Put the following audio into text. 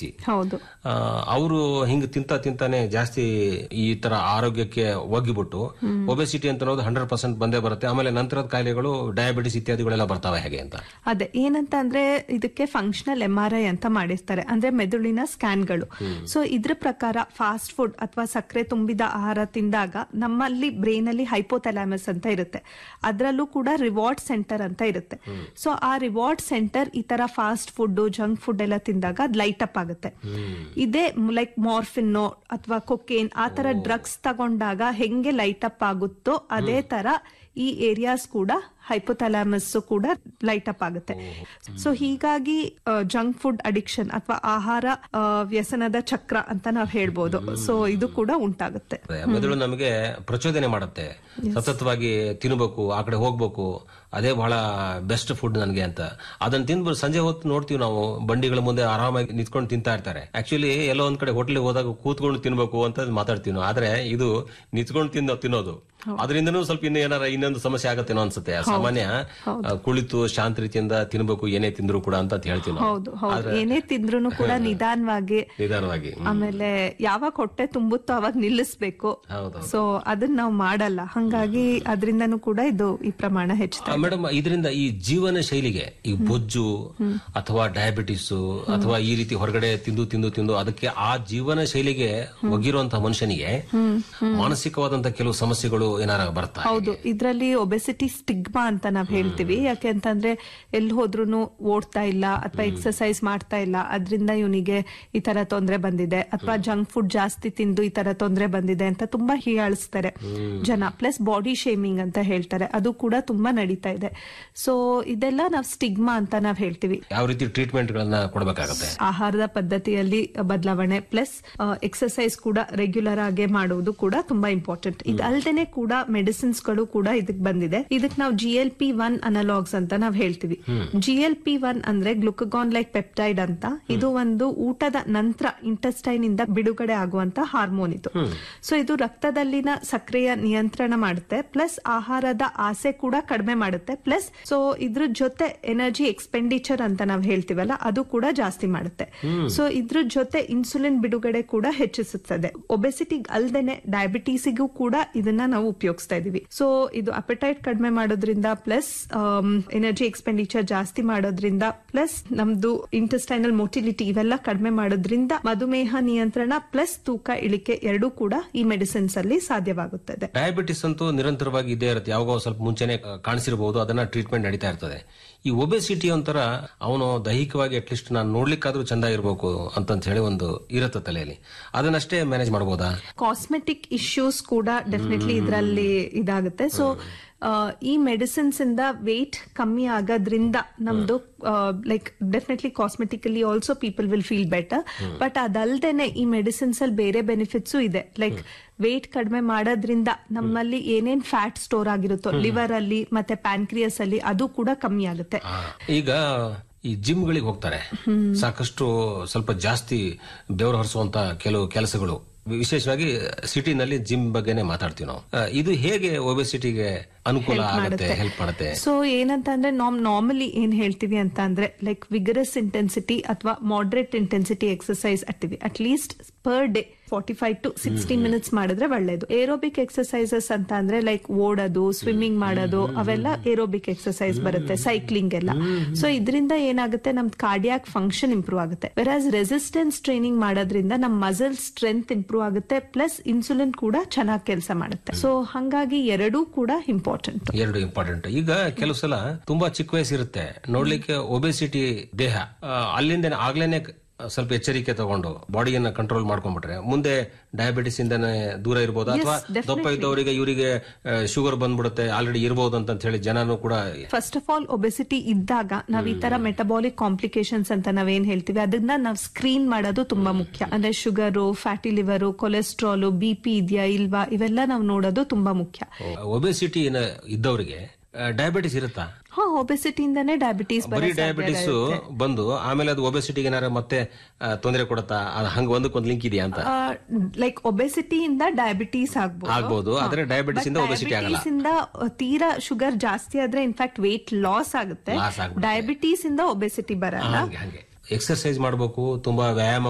ಜಾಸ್ತಿ ಹೌದು ಅವರು ಹಿಂಗ್ ತಿಂತ ತಿಂತಾನೆ ಜಾಸ್ತಿ ಈ ತರ ಆರೋಗ್ಯಕ್ಕೆ ಒಗ್ಗಿಬಿಟ್ಟು ಒಬೆಸಿಟಿ ಅಂತ ಅನ್ನೋದು ಹಂಡ್ರೆಡ್ ಪರ್ಸೆಂಟ್ ಬಂದೇ ಬರುತ್ತೆ ಆಮೇಲೆ ನಂತರದ ಕಾಯಿಲೆಗಳು ಡಯಾಬಿಟಿಸ್ ಇತ್ಯಾದಿಗಳೆಲ್ಲ ಬರ್ತಾವೆ ಹೇಗೆ ಅಂತ ಅದೇ ಏನಂತ ಅಂದ್ರೆ ಇದಕ್ಕೆ ಫಂಕ್ಷನಲ್ ಎಂ ಆರ್ ಐ ಅಂತ ಮಾಡಿರ್ತಾರೆ ಅಂದ್ರೆ ಮೆದುಳಿನ ಸ್ಕ್ಯಾನ್ಗಳು ಸೊ ಇದ್ರ ಪ್ರಕಾರ ಫಾಸ್ಟ್ ಫುಡ್ ಅಥವಾ ಸಕ್ಕರೆ ತುಂಬಿದ ಆಹಾರ ತಿಂದಾಗ ನಮ್ಮಲ್ಲಿ ಬ್ರೈನ್ ಅಲ್ಲಿ ಹೈಪೋಥೆಲಾಮಸ್ ಅಂತ ಇರುತ್ತೆ ಅದರಲ್ಲೂ ಕೂಡ ರಿವಾರ್ಡ್ ಸೆಂಟರ್ ಅಂತ ಇರುತ್ತೆ ಸೊ ಆ ರಿವಾರ್ಡ್ ಸೆಂಟರ್ ಈ ತರ ಫಾಸ್ಟ್ ಫುಡ್ ಜಂಕ್ ಫುಡ್ ಎಲ್ಲ ತಿಂದಾಗ ಅದು ಲೈಟ್ ಅಪ್ ಆಗುತ್ತೆ ಇದೇ ಲೈಕ್ ಮಾರ್ಫಿನ್ನೋ ಅಥವಾ ಕೊಕೇನ್ ಆ ತರ ಡ್ರಗ್ಸ್ ತಗೊಂಡಾಗ ಹೆಂಗೆ ಲೈಟ್ ಅಪ್ ಆಗುತ್ತೋ ಅದೇ ತರ ಈ ಏರಿಯಾಸ್ ಕೂಡ ಹೈಪೋಥಲಾಮಸ್ ಕೂಡ ಲೈಟ್ ಅಪ್ ಆಗುತ್ತೆ ಸೊ ಹೀಗಾಗಿ ಜಂಕ್ ಫುಡ್ ಅಡಿಕ್ಷನ್ ಅಥವಾ ಆಹಾರ ಆ, ವ್ಯಸನದ ಚಕ್ರ ಅಂತ ನಾವ್ ಹೇಳ್ಬೋದು ಸೊ ಇದು ಕೂಡ ಉಂಟಾಗುತ್ತೆ ಮೆದುಳು ನಮಗೆ ಪ್ರಚೋದನೆ ಮಾಡುತ್ತೆ ಸತತವಾಗಿ ತಿನ್ಬೇಕು ಆ ಕಡೆ ಹೋಗ್ಬೇಕು ಅದೇ ಬಹಳ ಬೆಸ್ಟ್ ಫುಡ್ ನನಗೆ ಅಂತ ಅದನ್ನ ತಿಂದ್ಬಿಟ್ಟು ಸಂಜೆ ಹೊತ್ತು ನೋಡ್ತೀವಿ ನಾವು ಬಂಡಿಗಳ ಮುಂದೆ ಆರಾಮಾಗಿ ನಿಂತ್ಕೊಂಡು ತಿಂತಾ ಇರ್ತಾರೆ ಆಕ್ಚುಲಿ ಎಲ್ಲೋ ಒಂದ್ ಕಡೆ ಹೋಟ್ಲಿಗೆ ಹೋದಾಗ ಕೂತ್ಕೊಂಡು ತಿನ್ಬೇಕು ಅಂತ ಮಾತಾಡ್ತೀವಿ ನಾವು ಆದ್ರೆ ಇದು ನಿಂತ್ಕೊಂಡು ತಿನ್ನೋ ತಿನ್ನೋದು ಅದರಿಂದನೂ ಸ್ವಲ್ಪ ಇನ್ನು ಏನಾರ ಇನ್ನೊಂದು ಸಮಸ್ಯೆ ಆಗತ್ತೇನೋ ಅನ್ಸುತ್ತೆ ಸಾಮಾನ್ಯ ಆ, ಕುಳಿತು ಶಾಂತ ರೀತಿಯಿಂದ ತಿನ್ಬೇಕು ಏನೇ ತಿಂದ್ರು ಕೂಡ ಅಂತ ಹೇಳ್ತೀವಿ ನಾವು ಹೌದು ಹೌದು ಏನೇ ತಿಂದ್ರು ಕೂಡ ನಿಧಾನವಾಗಿ ನಿಧಾನವಾಗಿ ಹ್ಮ್. ಆಮೇಲೆ ಯಾವಾಗ ಹೊಟ್ಟೆ ತುಂಬುತ್ತೋ ಅವಾಗ ನಿಲ್ಲಿಸ್ಬೇಕು ಹೌದು ಸೊ ಅದನ್ನ ನಾವು ಮಾಡಲ್ಲ ಹಂಗಾಗಿ ಅದರಿಂದನೂ ಕೂಡ ಇದು ಈ ಪ್ರಮಾಣ ಹೆಚ್ಚುತ್ತೆ ಮೇಡಮ್ ಇದರಿಂದ ಈ ಜೀವನ ಶೈಲಿಗೆ ಈ ಬೊಜ್ಜು ಅಥವಾ ಡಯಾಬಿಟಿಸ್ ಅಥವಾ ಈ ರೀತಿ ಹೊರಗಡೆ ತಿಂದು ತಿಂದು ತಿಂದು ಅದಕ್ಕೆ ಆ ಜೀವನ ಶೈಲಿಗೆ ಒಗ್ಗಿರುವಂತಹ ಮನುಷ್ಯನಿಗೆ ಮಾನಸಿಕವಾದಂತಹ ಕೆಲವು ಸಮಸ್ಯೆಗಳು ಏನಾರ ಬರ್ತಾ ಹೌದು ಇದ್ರಲ್ಲಿ ಒಬೆಸಿಟಿ ಸ್ಟಿಗ್ಮಾ ಅಂತ ನಾವ್ ಹೇಳ್ತೀವಿ ಯಾಕೆ ಅಂತಂದ್ರೆ ಎಲ್ಲಿ ಹೋದ್ರೂ ಓಡ್ತಾ ಇಲ್ಲ ಅಥವಾ ಎಕ್ಸರ್ಸೈಸ್ ಮಾಡ್ತಾ ಇಲ್ಲ ಅದರಿಂದ ಇವನಿಗೆ ಈ ತರ ತೊಂದ್ರೆ ಬಂದಿದೆ ಅಥವಾ ಜಂಕ್ ಫುಡ್ ಜಾಸ್ತಿ ತಿಂದು ಈ ತರ ತೊಂದ್ರೆ ಬಂದಿದೆ ಅಂತ ತುಂಬಾ ಹೀಯಾಳಿಸ್ತಾರೆ ಜನ ಪ್ಲಸ್ ಬಾಡಿ ಶೇಮಿಂಗ್ ಅಂತ ಹೇಳ್ತಾರೆ ಅದು ಕೂಡ ತುಂಬಾ ನಡೀತಾ ಇದೆ ಸೊ ಇದೆಲ್ಲ ನಾವ್ ಸ್ಟಿಗ್ಮಾ ಅಂತ ನಾವ್ ಹೇಳ್ತೀವಿ ಯಾವ ರೀತಿ ಟ್ರೀಟ್ಮೆಂಟ್ ಗಳನ್ನ ಕೊಡಬೇಕಾಗತ್ತೆ ಆಹಾರದ ಪದ್ಧತಿಯಲ್ಲಿ ಬದಲಾವಣೆ ಪ್ಲಸ್ ಎಕ್ಸರ್ಸೈಸ್ ಕೂಡ ರೆಗ್ಯುಲರ್ ಆಗಿ ಮಾಡುವುದು ಕೂಡ ತುಂಬಾ ಇಂಪಾರ್ಟೆಂಟ್ ಇದಲ್ದೇನೆ ಕೂಡ ಮೆಡಿಸಿನ್ಸ್ ಗಳು ಕೂಡ ಇದಕ್ ಬಂದಿದೆ ಇದಕ್ ನಾವು G L P one analogs ಅಂತ ನಾವ್ ಹೇಳ್ತೀವಿ ಜಿ ಎಲ್ ಪಿ ಒನ್ ಅಂದ್ರೆ ಗ್ಲುಕಗಾನ್ ಲೈಕ್ ಪೆಪ್ಟೈಡ್ ಅಂತ ಇದು ಒಂದು ಊಟದ ನಂತರ ಇಂಟೆಸ್ಟೈನ್ ಇಂದ ಬಿಡುಗಡೆ ಆಗುವಂತ ಹಾರ್ಮೋನ್ ಇದು ಸೊ ಇದು ರಕ್ತದಲ್ಲಿನ ಸಕ್ರಿಯ ನಿಯಂತ್ರಣ ಮಾಡುತ್ತೆ ಪ್ಲಸ್ ಆಹಾರದ ಆಸೆ ಕೂಡ ಕಡಿಮೆ ಮಾಡುತ್ತೆ ಪ್ಲಸ್ ಸೊ ಇದ್ರ ಜೊತೆ ಎನರ್ಜಿ ಎಕ್ಸ್ಪೆಂಡಿಚರ್ ಅಂತ ನಾವ್ ಹೇಳ್ತೀವಲ್ಲ ಅದು ಕೂಡ ಜಾಸ್ತಿ ಮಾಡುತ್ತೆ ಸೊ ಇದ್ರ ಜೊತೆ ಇನ್ಸುಲಿನ್ ಬಿಡುಗಡೆ ಕೂಡ ಹೆಚ್ಚಿಸುತ್ತದೆ ಒಬೆಸಿಟಿ ಅಲ್ದೇನೆ ಡಯಾಬಿಟೀಸಿಗೂ ಕೂಡ ಇದನ್ನ ನಾವು ಉಪಯೋಗಿಸ್ತಾ ಇದೀವಿ ಸೊ ಇದು ಅಪೆಟೈಟ್ ಕಡಿಮೆ ಮಾಡೋದ್ರಿಂದ ಪ್ಲಸ್ ಎನರ್ಜಿ ಎಕ್ಸ್ಪೆಂಡಿಚರ್ ಜಾಸ್ತಿ ಮಾಡೋದ್ರಿಂದ ಪ್ಲಸ್ ನಮ್ದು ಇಂಟೆಸ್ಟೈನಲ್ ಮೊಟಿಲಿಟಿ ಇವೆಲ್ಲ ಕಡಿಮೆ ಮಾಡೋದ್ರಿಂದ ಮಧುಮೇಹ ನಿಯಂತ್ರಣ ಪ್ಲಸ್ ತೂಕ ಇಳಿಕೆ ಎರಡೂ ಕೂಡ ಈ ಮೆಡಿಸಿನ್ಸ್ ಅಲ್ಲಿ ಸಾಧ್ಯವಾಗುತ್ತದೆ ಡಯಾಬಿಟಿಸ್ ಅಂತೂ ನಿರಂತರವಾಗಿ ಇದ್ದೇ ಇರುತ್ತೆ ಯಾವಾಗ ಒಂದ್ ಸ್ವಲ್ಪ ಮುಂಚೆನೆ ಕಾಣಿಸಿರಬಹುದು ಅದನ್ನ ಟ್ರೀಟ್ಮೆಂಟ್ ನಡೀತಾ ಇರ್ತದೆ ಈ ಒಬೆಸಿಟಿ ಒಂಥರ ಅವನು ದೈಹಿಕವಾಗಿ ಅಟ್ಲೀಸ್ಟ್ ನಾನು ನೋಡ್ಲಿಕ್ಕಾದ್ರೂ ಚಂದ ಇರಬೇಕು ಅಂತಂತ ಹೇಳಿ ಒಂದು ಇರುತ್ತೆ ತಲೆಯಲ್ಲಿ ಅದನ್ನಷ್ಟೇ ಮ್ಯಾನೇಜ್ ಮಾಡಬಹುದಾ ಕಾಸ್ಮೆಟಿಕ್ ಇಶ್ಯೂಸ್ ಕೂಡ ಡೆಫಿನೆಟ್ಲಿ ಇದರಲ್ಲಿ ಇದಾಗುತ್ತೆ ಸೊ ಈ ಮೆಡಿಸಿನ್ಸ್ ಇಂದ ವೇಟ್ ಕಮ್ಮಿ ಆಗೋದ್ರಿಂದ ನಮ್ದು like definitely cosmetically also people will feel better but ಅದಲ್ದೇನೆ ಈ ಮೆಡಿಸಿನ್ಸ್ ಅಲ್ಲಿ ಬೇರೆ ಬೆನಿಫಿಟ್ಸು ಇದೆ ಲೈಕ್ ವೇಟ್ ಕಡಿಮೆ ಮಾಡೋದ್ರಿಂದ ನಮ್ಮಲ್ಲಿ ಏನೇನ್ ಫ್ಯಾಟ್ ಸ್ಟೋರ್ ಆಗಿರುತ್ತೋ ಲಿವರ್ ಅಲ್ಲಿ ಮತ್ತೆ ಪ್ಯಾನ್ಕ್ರಿಯಸ್ ಅಲ್ಲಿ ಅದು ಕೂಡ ಕಮ್ಮಿ ಆಗುತ್ತೆ ಆ, ಈಗ ಈ ಜಿಮ್ ಗಳಿಗೆ ಹೋಗ್ತಾರೆ ಸಾಕಷ್ಟು ಸ್ವಲ್ಪ ಜಾಸ್ತಿ ಬೆವರು ಹರಿಸುವಂತ ಕೆಲವು ಕೆಲಸಗಳು ವಿಶೇಷವಾಗಿ ಸಿಟಿನಲ್ಲಿ ಜಿಮ್ ಬಗ್ಗೆನೇ ಮಾತಾಡ್ತೀವಿ ನಾವು ಆ, ಇದು ಹೇಗೆ ಒಬೆಸಿಟಿಗೆ ಅನುಕೂಲ ಆಗುತ್ತೆ ಹೆಲ್ಪ್ ಮಾಡುತ್ತೆ ಸೊ ಏನಂತ ಅಂದ್ರೆ ನಾವ್ ನಾರ್ಮಲಿ ಏನ್ ಹೇಳ್ತೀವಿ ಅಂತ ಅಂದ್ರೆ ಲೈಕ್ ವಿಗರಸ್ ಇಂಟೆನ್ಸಿಟಿ ಅಥವಾ moderate intensity exercise activity at least per day forty five to sixty minutes ಮಾಡಿದ್ರೆ ಒಳ್ಳೇದು ಏರೋಬಿಕ್ ಎಕ್ಸರ್ಸೈಸಸ್ ಅಂತ ಅಂದ್ರೆ ಲೈಕ್ ಓಡೋದು ಸ್ವಿಮ್ಮಿಂಗ್ ಮಾಡೋದು ಅವೆಲ್ಲ ಏರೋಬಿಕ್ ಎಕ್ಸರ್ಸೈಸ್ ಬರುತ್ತೆ ಸೈಕ್ಲಿಂಗ್ ಎಲ್ಲ ಸೊ ಇದರಿಂದ ಏನಾಗುತ್ತೆ ನಮ್ ಕಾರ್ಡಿಯಾಕ್ ಫಂಕ್ಷನ್ ಇಂಪ್ರೂವ್ ಆಗುತ್ತೆ ವೆರಾಸ್ ರೆಸಿಸ್ಟೆನ್ಸ್ ಟ್ರೈನಿಂಗ್ ಮಾಡೋದ್ರಿಂದ ನಮ್ ಮಸಲ್ ಸ್ಟ್ರೆಂತ್ ಇಂಪ್ರೂವ್ ಆಗುತ್ತೆ ಪ್ಲಸ್ ಇನ್ಸುಲಿನ್ ಕೂಡ ಚೆನ್ನಾಗಿ ಕೆಲಸ ಮಾಡುತ್ತೆ ಸೊ ಹಂಗಾಗಿ ಎರಡೂ ಕೂಡ ಇಂಪಾರ್ಟೆಂಟ್ ಎರಡು ಇಂಪಾರ್ಟೆಂಟ್ ಈಗ ಕೆಲವು ಸಲ ತುಂಬಾ ಚಿಕ್ಕ ವಯಸ್ಸಿರುತ್ತೆ ನೋಡ್ಲಿಕ್ಕೆ ಒಬೆಸಿಟಿ ದೇಹ ಆ, ಅಲ್ಲಿಂದ ಆಗ್ಲೇನೆ ಕ- ಸ್ವಲ್ಪ ಎಚ್ಚರಿಕೆ ತಗೊಂಡು ಬಾಡಿಯನ್ನ ಕಂಟ್ರೋಲ್ ಮಾಡ್ಕೊಂಡ್ಬಿಟ್ರೆ ಮುಂದೆ ಡಯಾಬಿಟಿಸ್ ಇಂದನೇ ದೂರ ಇರ್ಬೋದು ಅಥವಾ ದಪ್ಪ ಇದ್ದವರಿಗೆ ಇವರಿಗೆ ಶುಗರ್ ಬಂದ್ಬಿಡುತ್ತೆ ಆಲ್ರೆಡಿ ಇರ್ಬೋದು ಅಂತ ಹೇಳಿ ಜನನು ಕೂಡ ಫಸ್ಟ್ ಆಫ್ ಆಲ್ ಒಬೆಸಿಟಿ ಇದ್ದಾಗ ನಾವ್ ಈ ತರ ಮೆಟಬಾಲಿಕ್ ಕಾಂಪ್ಲಿಕೇಶನ್ಸ್ ಅಂತ ನಾವೇನ್ ಹೇಳ್ತೀವಿ ಅದನ್ನ ನಾವ್ ಸ್ಕ್ರೀನ್ ಮಾಡೋದು ತುಂಬಾ ಮುಖ್ಯ ಅಂದ್ರೆ sugar fatty liver cholesterol B P ಇದೆಯಾ ಇಲ್ವಾ ಇವೆಲ್ಲ ನಾವು ನೋಡೋದು ತುಂಬಾ ಮುಖ್ಯ ಒಬೆಸಿಟಿ ಇದ್ದವರಿಗೆ ಡಯಾಬಿಟಿಸ್ ಇರುತ್ತಾ ಹಾ ಒಬೆಸಿಟಿಯಿಂದಾನೇ ಡಯಾಬಿಟೀಸ್ ಬರೀ ಡಯಾಬಿಟಿಸ್ ಬಂದು ಆಮೇಲೆ ಅದು ಒಬೆಸಿಟಿಗೆ ಏನಾರ ಮತ್ತೆ ತೊಂದರೆ ಕೊಡುತ್ತಾ ಅದ್ ಹಂಗ ಒಂದಕ್ಕೊಂದು ಲಿಂಕ್ ಇದೆಯಾ ಅಂತ ಲೈಕ್ ಒಬೆಸಿಟಿಯಿಂದ ಡಯಾಬಿಟೀಸ್ ಆಗ್ಬೋದು ಆಗ್ಬೋದು ಆದ್ರೆ ಡಯಾಬಿಟಿಸ್ ಇಂದ ಒಬೆಸಿಟಿ ಆಗಲ್ಲ ಡಯಾಬಿಟೀಸ್ ಇಂದ ತೀರಾ ಶುಗರ್ ಜಾಸ್ತಿ ಆದ್ರೆ ಇನ್ಫ್ಯಾಕ್ಟ್ ವೇಟ್ ಲಾಸ್ ಆಗುತ್ತೆ Loss ಆಗ್ಬಿಡುತ್ತೆ. ಡಯಾಬಿಟೀಸ್ ಇಂದ ಒಬೆಸಿಟಿ ಬರಲ್ಲ ಹಂಗೆ ಹಂಗೆ ಎಕ್ಸರ್ಸೈಸ್ ಮಾಡಬೇಕು ತುಂಬಾ ವ್ಯಾಯಾಮ